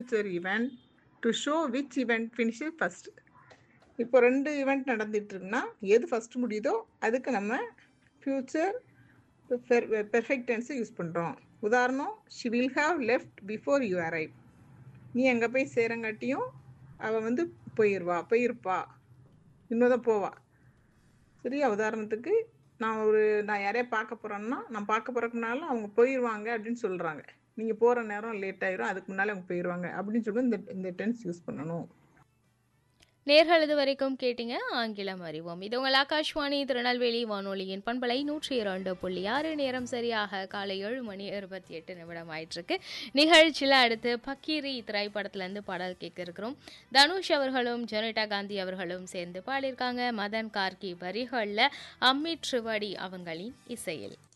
future event to show which event ஃபினிஷில் first இப்போ ரெண்டு ஈவெண்ட் நடந்துட்டு இருக்குன்னா எது ஃபர்ஸ்ட் முடியுதோ அதுக்கு நம்ம ஃபியூச்சர் பெர்ஃபெக்ட் டென்ஸை யூஸ் பண்ணுறோம் உதாரணம் she will have left before you arrive நீ அங்கே போய் சேரங்காட்டியும் அவள் வந்து போயிடுவா போயிருப்பா இன்னும் தான் போவா சரியா உதாரணத்துக்கு நான் ஒரு நான் யாரையா பார்க்க போகிறேன்னா நான் பார்க்க போகிறதுக்குனால அவங்க போயிடுவாங்க அப்படின்னு சொல்கிறாங்க நீங்கள் போகிற நேரம் லேட் ஆயிரும் அதுக்கு முன்னாலே அவங்க போயிடுவாங்க அப்படின்னு சொல்லி இந்த இந்த டென்ஸ் யூஸ் பண்ணணும் நேர்கள் இது வரைக்கும் கேட்டீங்க ஆங்கிலம் அறிவோம் இது உங்கள் ஆகாஷ்வாணி திருநெல்வேலி வானொலியின் பண்பலை நூற்றி இரண்டு புள்ளி ஆறு நேரம் சரியாக காலை ஏழு மணி இருபத்தி எட்டு நிமிடம் ஆயிட்டிருக்கு நிகழ்ச்சியில் அடுத்து பக்கீரி திரைப்படத்துலேருந்து பாடல் கேட்க இருக்கிறோம் தனுஷ் அவர்களும் ஜெனிட்டா காந்தி அவர்களும் சேர்ந்து பாடியிருக்காங்க மதன் கார்கி வரிகளில் அம்மிட் ட்ரிவடி அவங்களின் இசையில்